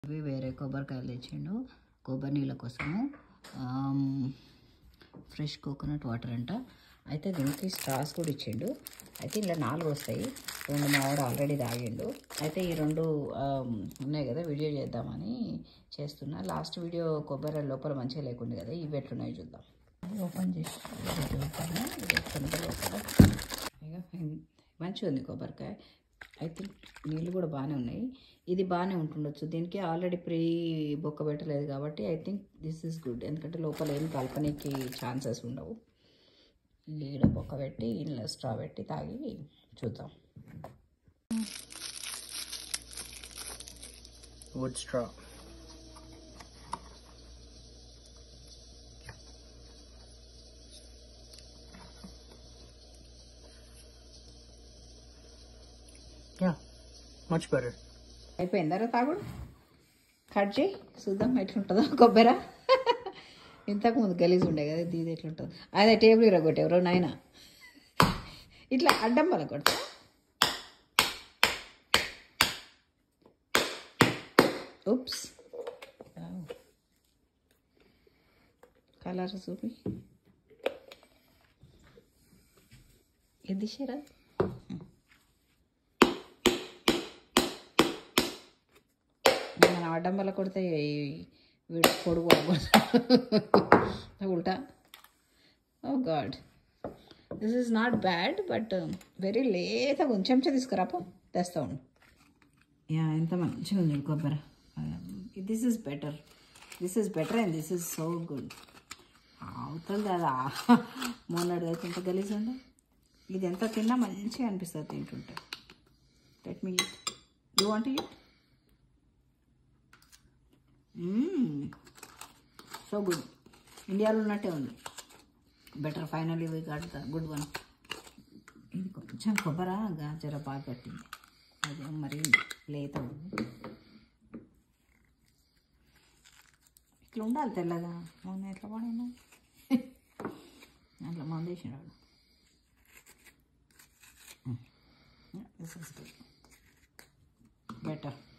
ఇవి వేరే కొబ్బరికాయలు తెచ్చిండు కొబ్బరి నీళ్ళ కోసము ఆమ్, ఫ్రెష్ కోకోనట్ వాటర్ అంట అయితే దీనికి స్ట్రాస్ కూడా ఇచ్చిండు అయితే ఇలా నాలుగు వస్తాయి రెండు మా వాడు ఆల్రెడీ తాగిండు అయితే ఈ రెండు ఆమ్, ఉన్నాయి కదా వీడియో చేద్దామని చేస్తున్నా లాస్ట్ వీడియో కొబ్బరి లోపల మంచిగా లేకుండే కదా ఇవి ఎట్లున్నాయి చూద్దాం ఓపెన్ చేసి ఇది చూద్దాము. ఇది ఎట్లుందో లోపల ఇక మంచిగా ఉంది కొబ్బరికాయ ఐ థింక్ నీళ్ళు కూడా బాగానే ఉన్నాయి ఇది బాగానే ఉంటుండొచ్చు దీనికి ఆల్రెడీ ప్రీ బొక్క పెట్టలేదు కాబట్టి I think this is good ఎందుకంటే లోపల ఏం కలపనీకి ఛాన్సెస్ ఉండవు ఈడ బొక్క పెట్టి ఇంట్లో స్ట్రా పెట్టి తాగి చూద్దాం Wood straw. Yeah, much better. అయిపోయిందరా తాగుడు కట్ చేయి చూద్దాం ఎట్లుంటుందో కొబ్బరి ఇంతకు ముందు గలీజ్ ఉండే కదా ఇది ఇది ఎట్లుంటుందో అదే టేబుల్ ఇరగొట్టే ఎవరో నాయన ఇట్లా అడ్డం వల్ల కొడతా ఉప్స్ కలర్ చూపి ఇది షేరా మనం అడ్డం వల్ల కొడితే ఈ- వీడు పొడుగు ఉల్టా oh god this is not bad but very లేత కొంచెం తీసుకురా పో తెస్తా ఉండు యా ఎంత మంచిగా ఉంది కొబ్బరి this is better this is better and this is so good అవుతుంది కదా మొన్నటి అయితే ఇంత గలీజ్ ఉండే ఇది ఎంత తిన్నా మంచిగా అనిపిస్తుంది తింటుంటే let me you want it so good ఇండియాలో ఉన్నట్టే ఉంది బెటర్ ఫైనల్ ఇవి కడతా గుడ్ వన్ ఇది కొంచెం కొబ్బరా గాజర బాగా పట్టింది అదే మరి లేత ఉంది ఇట్లా ఉండాలి తెల్లగా మొన్న ఎట్లా పడినా అట్లా మందేసినాడు దిస్ ఇస్ గుడ్ బెటర్